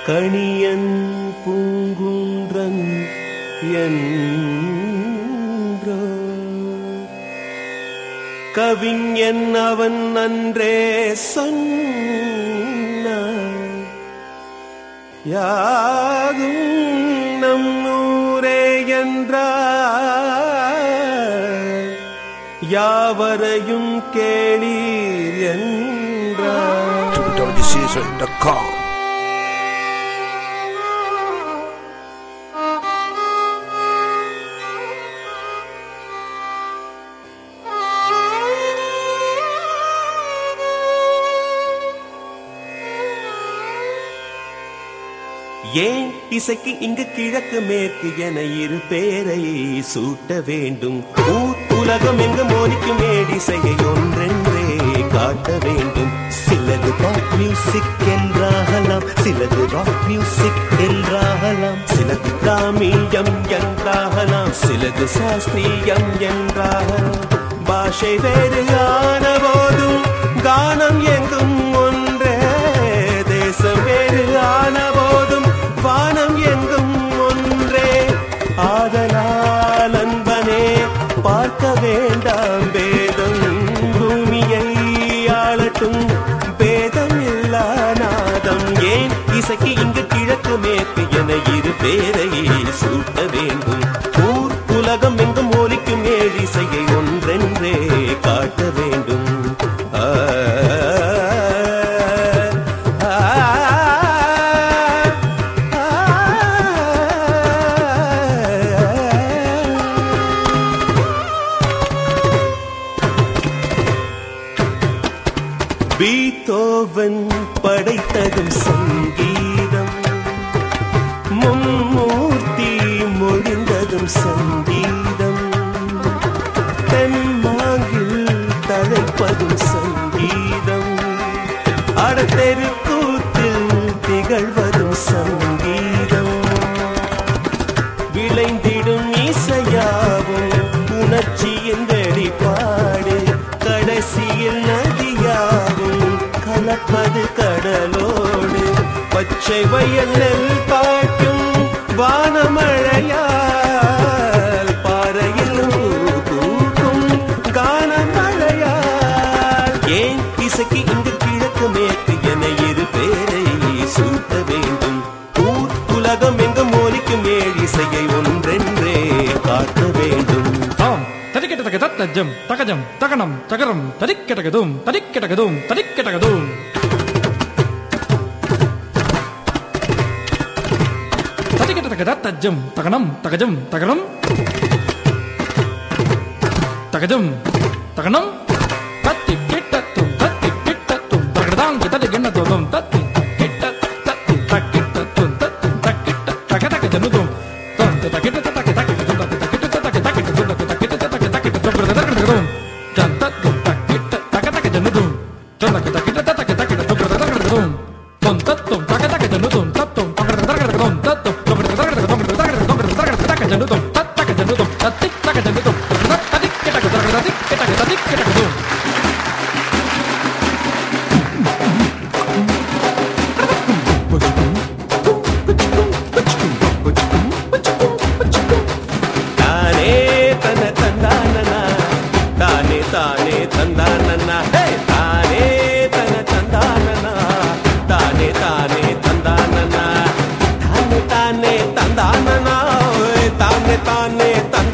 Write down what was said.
கணியன் பூங்குன்றன் என்றோ கவிஞன் அவன் நன்றே சொன்னான் யாதும் நம் ஊரே என்றார் யாவரையும் கேளீர் என்றார் www.caesar.com ஏன் இசைக்கு இங்கு கிழக்கு மேற்கு என இரு பேரை சூட்ட வேண்டும் ஊர் உலகம் எங்கு மோனிக்கும் மேடிசையை ஒன்றென்றே காட்ட வேண்டும் சிலது பாப் மியூசிக் என்றாகலாம் சிலது ராக் மியூசிக் என்றாகலாம் சிலது கிராமியம் என்றாகலாம் சிலது சாஸ்திரியம் என்றாகலாம் பாஷை வேறு ஆன போதும் கானம் எங்கும் ஒன்றே தேசம் வேறு ஆன போதும் வானம் எங்கும் ஒன்றே ஆதலால் அன்பனே பார்க்க வேண்டாம் பேதம் பூமியை ஆளட்டும் பேதம் இல்லா நாதம் ஏன் இசைக்கு இங்கு கிழக்கு மேற்கு என இரு பேரை சூட்ட வேண்டும் ஊர் உலகம் எங்கும் ஒலிக்கும் ஏழிசையை ஒன்றென்றே காட்ட வேண்டும் ஆ, ஆ, பீத்தோவன் படைத்ததும் சங்கீதம் மும்மூர்த்தி மொழிந்ததும் சங்கீதம் தென்மாங்கில் தழைப்பதும் சங்கீதம் அடத்தெருக்கூத்தில் திகழ்வதும் சங்கீதம் விளைந்திடும் இசையாவும் உணர்ச்சியின் வெளிப்பாடு கடைசியில் நதியாகும் கலப்பது கடலோடு பச்சை வயல் நெல் காட்டும் வானமழையால் பாறையில் தூக்கும் கானமழையால் ஏன் இசைக்கு இங்கு கிழக்கு மேற்கு என இரு பேரை சூட்ட வேண்டும் ஊர் உலகம் எங்கும் மோலிக்கும் ஏழிசையை ஒன்றென்றே காட்ட வேண்டும் தாம் தரிக்கெட்டதக தத்தஜம் தகஜம் தகனம் தகரம் தரிக்கெட்டகதும் தரிக்கெட்டகதும் தரிக்கெட்டகதும் தரிக்கெட்டதக தத்தஜம் தகனம் தகஜம் தகரம் தகஜம் தகனம் தத்தி கிட்டத்தும் தத்தி கிட்டத்தும் தகடதாங்கி தடி கிண்ணத்தும் தத்தி கிட்ட தத்தி தக்கிட்டத்தும் தத்தி தக்கிட்ட தக தக ஜனுதும் தந்த தக்கிட்ட தக்க தக்கிட்ட தக்க தக்கிட்ட தக்க தக்கிட்ட தக்க தக்கிட்ட தக்க தக்கிட்ட தக்க தக்கிட்ட ஜந்தத்தும் தக்கிட்ட தக தக ஜனுதும் தந்தக்க தக்கிட்ட தக்க தக்கிட்ட தக்க தக்கிட்ட தொந்தத்தும் தக தக ஜனுதும் தத்தும் தக தக தக தத்தும் தக தக தக தக தக தக தக ஜனுதும் தத்தக ஜனுதும் தத்தி தக ஜனுதும் ததி கிட்ட தக ததி கிட்ட ததி கிட்ட தகும் தானே தன தந்தானனா தானே தானே தந்தானனா ஹே! தானே தன தந்தானனா தானே தானே தந்தானனா தானே தானே தந்தானனா ஓய், தானே தானே தந்தானனா